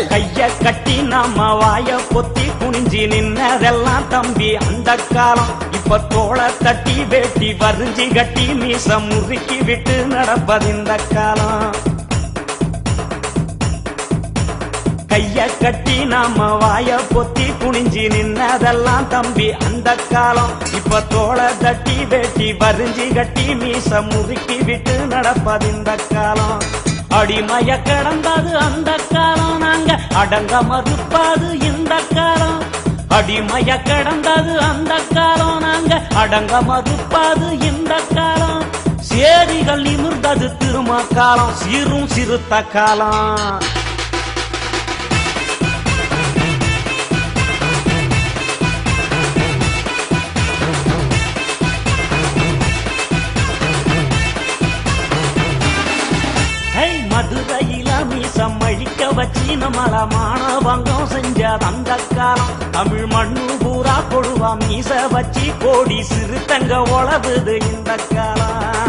கைய கட்டி நம்ம வாய பொத்தி குனிஞ்சி நின்னதெல்லாம் தம்பி அந்த காலம் இப்ப தோள தட்டி வேட்டி வரிஞ்சி கட்டி மீச முறுக்கி விட்டு நடப்பது இந்த காலம் கைய கட்டி நாம வாய பொத்தி குனிஞ்சி நின்னதெல்லாம் தம்பி அந்த காலம் இப்ப தோள தட்டி வேட்டி வரிஞ்சி கட்டி மீச முறுக்கி விட்டு நடப்பது இந்த காலம் அடிமைய கடந்தது அந்த காலம் நாங்க அடங்க மறுப்பது இந்த காலம் அடிமைய கடந்தது அந்த காலம் நாங்க அடங்க மறுப்பது இந்த காலம் சேரிகள் நிமிர்ந்தது திரும காலம் சீரும் சிறுத்த காலம் ஹை மதுரையில மீசம் அழிக்க வச்சு நம்மள மானவங்கம் செஞ்ச அந்த காலம் தமிழ் மண்ணு பூரா கொழுவா மீச வச்சு கோடி சிறுத்தங்க உழவுது இந்த காலம்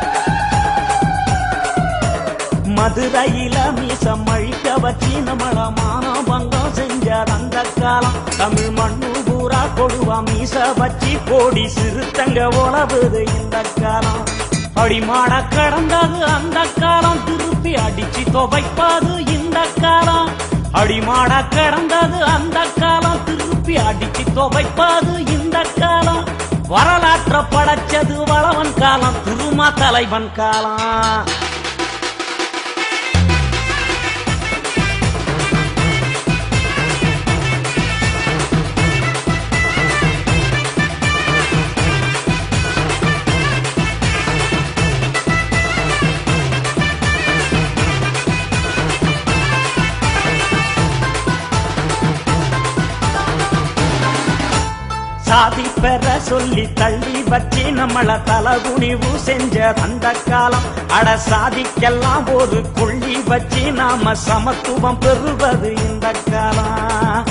மதுரையில மீசம் அழிக்க வச்சு நம்மள மானவங்கம் செஞ்ச அந்த காலம் தமிழ் மண்ணு பூரா கொழுவா மீச வச்சு கோடி சிறுத்தங்க உழவுது இந்த காலம் அடிமாட கடந்தது அந்த காலம் திருப்பி அடிச்சு துவைப்பது இந்த காலம் அடிமாட கடந்தது அந்த காலம் திருப்பி அடிச்சு துவைப்பது இந்த காலம் வரலாற்ற படைச்சது வளவன் காலம் திருமா தலைவன் காலம் சாதி பெற சொல்லி தள்ளி வச்சு நம்மள தலகுனிவு செஞ்ச அந்த காலம் அட சாதிக்கெல்லாம் ஒரு கொள்ளி வச்சு நாம சமத்துவம் பெறுவது இந்த காலம்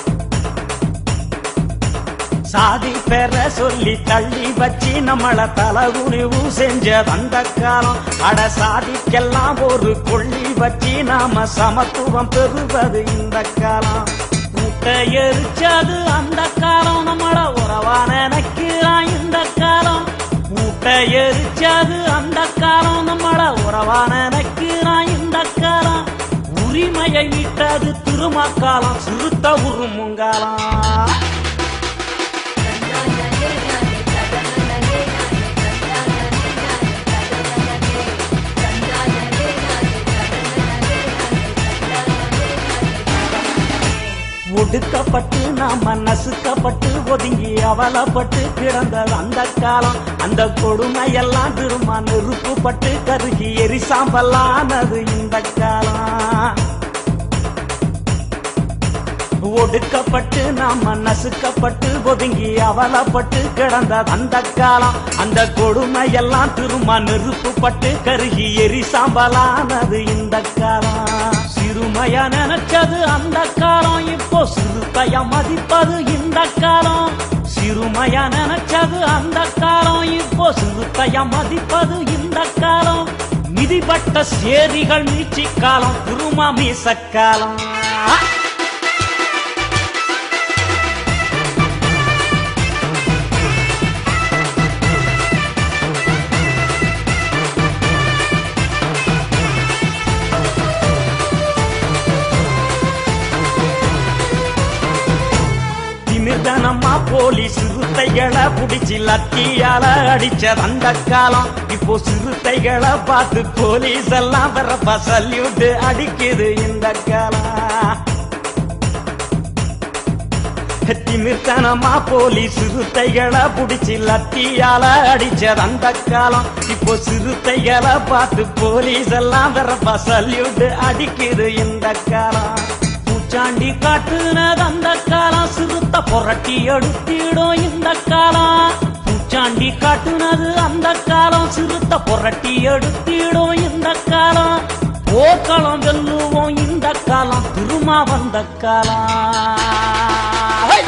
சாதி பெற சொல்லி தள்ளி வச்சு நம்மள தலகுனிவு செஞ்ச அந்த காலம் அட சாதிக்கெல்லாம் ஒரு கொள்ளி வச்சு நாம சமத்துவம் பெறுவது இந்த காலம் கூட்ட எரிச்சது அந்த காலம் நம்மள உறவா நினைக்கிறான் இந்த காலம் கூட்ட எரிச்சது அந்த காலம் நம்மள உறவா நினைக்கிறான் இந்த காலம் உரிமையை மீட்டது திருமக்காலம் சிறுத்த உருமுங்காலம் ஒடுக்கப்பட்டு நாம நசுக்கப்பட்டு ஒதுங்கி அவலப்பட்டு கிடந்த அந்த காலம் அந்த கொடுமையெல்லாம் திரும்ப நெருப்புப்பட்டு கருகி எரிசாம்பலானது இந்த காலம் ஒடுக்கப்பட்டு நாம நசுக்கப்பட்டு ஒதுங்கி அவலப்பட்டு கிடந்த அந்த காலம் அந்த கொடுமையெல்லாம் திரும்ப நெருப்புப்பட்டு கருகி எரிசாம்பலானது இந்த காலம் சிறுமையா நினைச்சது அந்த காலம் இப்போ சிறுத்தைய மதிப்பது இந்த காலம் சிறுமையா நினைச்சது அந்த காலம் இப்போ சிறுத்தைய மதிப்பது இந்த காலம் மிதிப்பட்ட சேரிகள் மீட்சி காலம் திருமா மீசக்காலம் திமிர்தனமா போலீஸ் சிறுத்தைகளை புடிச்சு லத்தியால அடிச்ச அந்த காலம் இப்போ சிறுத்தைகளை பார்த்து போலீஸ் எல்லாம் வரப்ப சல்யூட் அடிக்குது இந்த காலம் திமிர்த்தனமா போலீஸ் சிறுத்தைகளை புடிச்சு லத்தியால அடிச்ச அந்த காலம் இப்போ சிறுத்தைகளை பார்த்து போலீஸ் எல்லாம் வரப்ப சல்யூட் அடிக்குது இந்த காலம் பூச்சாண்டி காட்டுனது அந்த காலம் சிறுத்த புரட்டி எடுத்திடும் இந்த காலம் பூச்சாண்டி காட்டுனது அந்த காலம் சிறுத்த புரட்டி எடுத்திடும் இந்த காலம் போர்க்களம் வெல்லுவோம் இந்த காலம் திருமா வந்த காலம் ஹை!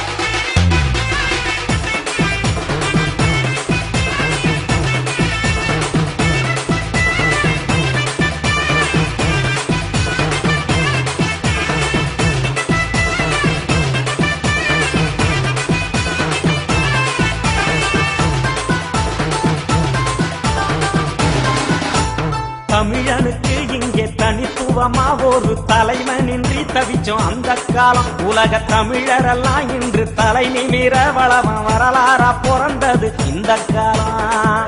தனித்துவமா ஒரு தலைவனின்றி தவிச்சோம் அந்த காலம் உலக தமிழரெல்லாம் இன்று தலை நிமிர வளவன் வரலாறா பிறந்தது இந்த காலம்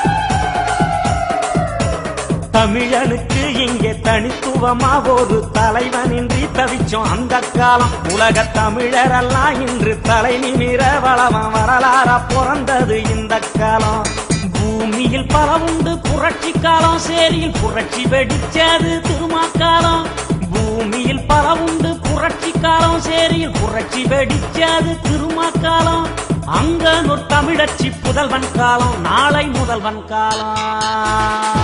தமிழனுக்கு இங்கே தனித்துவமா ஒரு தலைவனின்றி தவிச்சோம் அந்த காலம் உலக தமிழரெல்லாம் இன்று தலை நிமிர வளவன் வரலாறா பிறந்தது இந்த காலம் பூமியில் பல உண்டு புரட்சி காலம் சேரியில் புரட்சி வெடிச்சது திருமாக்காலம் பூமியில் பல உண்டு புரட்சி காலம் சேரியில் புரட்சி வெடிச்சது திருமாக்காலம் அங்க ஒரு தமிழச்சி புதல்வன் காலம் நாளை முதல்வன் காலம்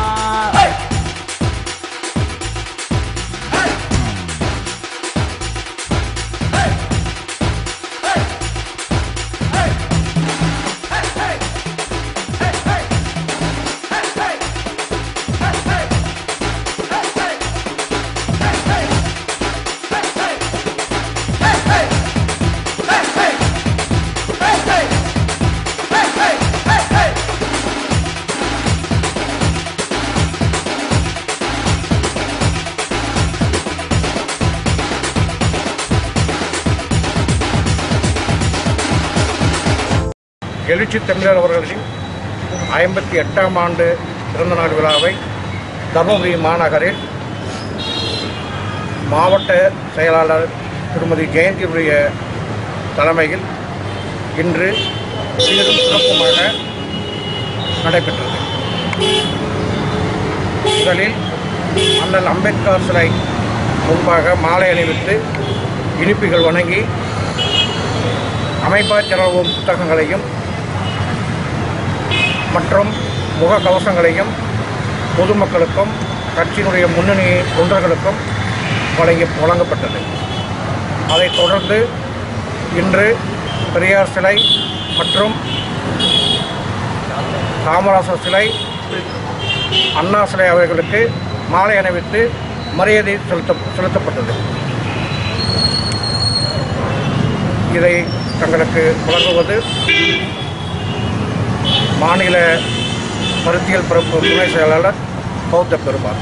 எழுச்சி தமிழர் அவர்களின் ஐம்பத்தி எட்டாம் ஆண்டு பிறந்தநாள் விழாவை தருமபுரி மாநகரில் மாவட்ட செயலாளர் திருமதி ஜெயந்தியுடைய தலைமையில் இன்று சீரும் சிறப்புமாக நடைபெற்றது முதலில் அண்ணல் அம்பேத்கர் சிலை முன்பாக மாலை அணிவித்து இனிப்புகள் வணங்கி அமைப்பார் செலவும் புத்தகங்களையும் மற்றும் முகக்கவசங்களையும் பொதுமக்களுக்கும் கட்சியினுடைய முன்னணி தொண்டர்களுக்கும் வழங்கி வழங்கப்பட்டது அதைத் தொடர்ந்து இன்று பெரியார் சிலை மற்றும் காமராசர் சிலை அண்ணா சிலை அவர்களுக்கு மாலை அணிவித்து மரியாதை செலுத்த செலுத்தப்பட்டது இதை தங்களுக்கு வழங்குவது மாநில கருத்தியல் பிறப்பு துணை செயலாளர் பௌத்த பெருமாள்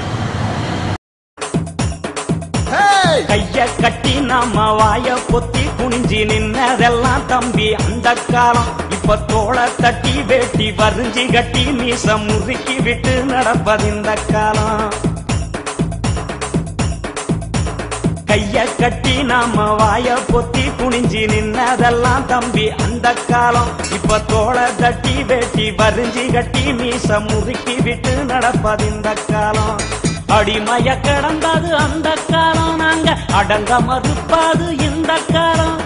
கைய கட்டி நாம வாய பொத்தி குனிஞ்சி நின்னதெல்லாம் தம்பி அந்த காலம் இப்ப தோள தட்டி வேட்டி வரிஞ்சி கட்டி மீச முறுக்கி விட்டு நடப்பதிந்த காலம் கைய கட்டி நாம வாய பொத்தி குனிஞ்சி நின்னதெல்லாம் தம்பி அந்த காலம் இப்ப தோள தட்டி வேட்டி வரிஞ்சி கட்டி மீச முறுக்கி விட்டு நடப்பதிந்த காலம் அடிமைய கிடந்தது அந்த காலம் நாங்க அடங்க மறுப்பது இந்த காலம்